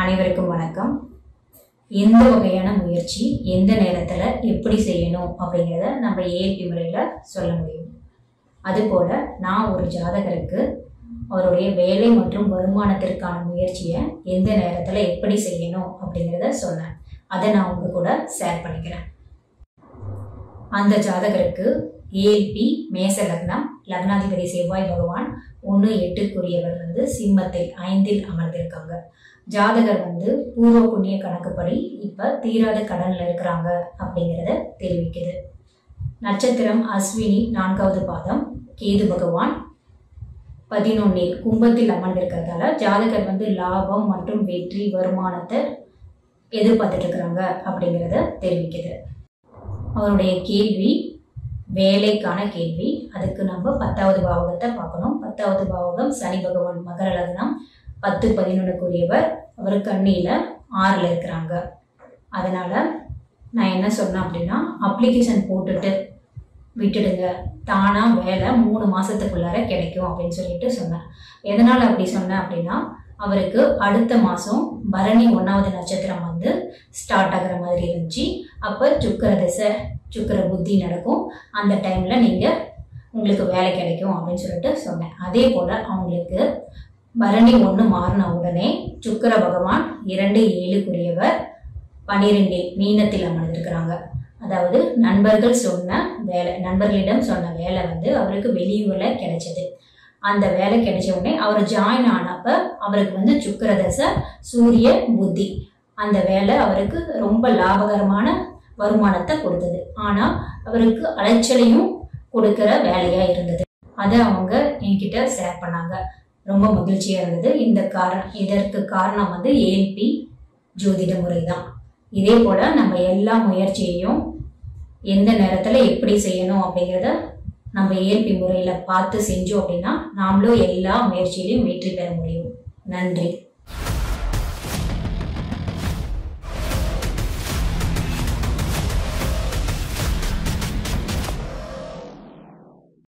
அனைவருக்கும் வணக்கம் எந்த வகையான முயற்சி எந்த நேரத்தில் எப்படி செய்யணும் அப்படிங்கிறத நம்ம ஏஎல்பி முறையில் சொல்ல முடியும் அதுபோல் நான் ஒரு ஜாதகருக்கு அவருடைய வேலை மற்றும் வருமானத்திற்கான முயற்சியை எந்த நேரத்தில் எப்படி செய்யணும் அப்படிங்கிறத சொன்னேன் அதை நான் உங்க கூட ஷேர் பண்ணிக்கிறேன் அந்த ஜாதகருக்கு ஏஎல்பி மேச லக்னம் லக்னாதிபதி செவ்வாய் பகவான் ஒன்று எட்டுக்குரியவர் வந்து சிம்மத்தில் ஐந்தில் அமர்ந்திருக்காங்க ஜாதகர் வந்து பூர்வ புண்ணிய கணக்குப்படி இப்போ தீராத கடனில் இருக்கிறாங்க அப்படிங்கிறத தெரிவிக்குது நட்சத்திரம் அஸ்வினி நான்காவது பாதம் கேது பகவான் பதினொன்னில் கும்பத்தில் அமர்ந்திருக்கிறதால ஜாதகர் வந்து லாபம் மற்றும் வெற்றி வருமானத்தை எதிர்பார்த்துட்டு இருக்கிறாங்க அப்படிங்கிறத தெரிவிக்குது அவருடைய கேள்வி வேலைக்கான கேள்வி அதுக்கு நம்ம பத்தாவது பாவகத்தை பார்க்கணும் பத்தாவது பாவகம் சனி பகவான் மகர லக்னம் பத்து பதினொன்றுக்குரியவர் அவர் கண்ணியில் ஆறில் இருக்கிறாங்க அதனால் நான் என்ன சொன்னேன் அப்படின்னா அப்ளிகேஷன் போட்டுட்டு விட்டுடுங்க தானாக வேலை மூணு மாதத்துக்குள்ளார கிடைக்கும் அப்படின்னு சொல்லிட்டு சொன்னேன் எதனால் அப்படி சொன்னேன் அப்படின்னா அவருக்கு அடுத்த மாதம் பரணி ஒன்றாவது நட்சத்திரம் வந்து ஸ்டார்ட் ஆகிற மாதிரி இருந்துச்சு அப்போ சுக்கர திசை சுக்கர புத்தி நடக்கும் அந்த டைமில் நீங்கள் உங்களுக்கு வேலை கிடைக்கும் அப்படின்னு சொல்லிட்டு சொன்னேன் அதே போல் அவங்களுக்கு பரணி ஒன்று மாறின உடனே சுக்கர பகவான் இரண்டு ஏழுக்குரியவர் பனிரெண்டில் மீனத்தில் அமர்ந்திருக்கிறாங்க அதாவது நண்பர்கள் சொன்ன வேலை நண்பர்களிடம் சொன்ன வேலை வந்து அவருக்கு வெளியூரில் கிடைச்சது அந்த வேலை கிடைச்ச உடனே அவர் ஜாயின் ஆனப்ப அவருக்கு வந்து சுக்கர தசை சூரிய புத்தி அந்த வேலை அவருக்கு ரொம்ப லாபகரமான வருமானத்தை கொடுத்தது ஆனால் அவருக்கு அலைச்சலையும் கொடுக்கிற வேலையாக இருந்தது அதை அவங்க என்கிட்ட ஷேர் பண்ணாங்க ரொம்ப மகிழ்ச்சியாக இருந்தது இந்த காரணம் இதற்கு காரணம் வந்து ஏஎல்பி ஜோதிட முறை தான் இதே போல் நம்ம எல்லா முயற்சியையும் எந்த நேரத்தில் எப்படி செய்யணும் அப்படிங்கிறத நம்ம ஏஎல்பி முறையில் பார்த்து செஞ்சோம் அப்படின்னா நாமளும் எல்லா முயற்சியிலையும் வெற்றி பெற முடியும் நன்றி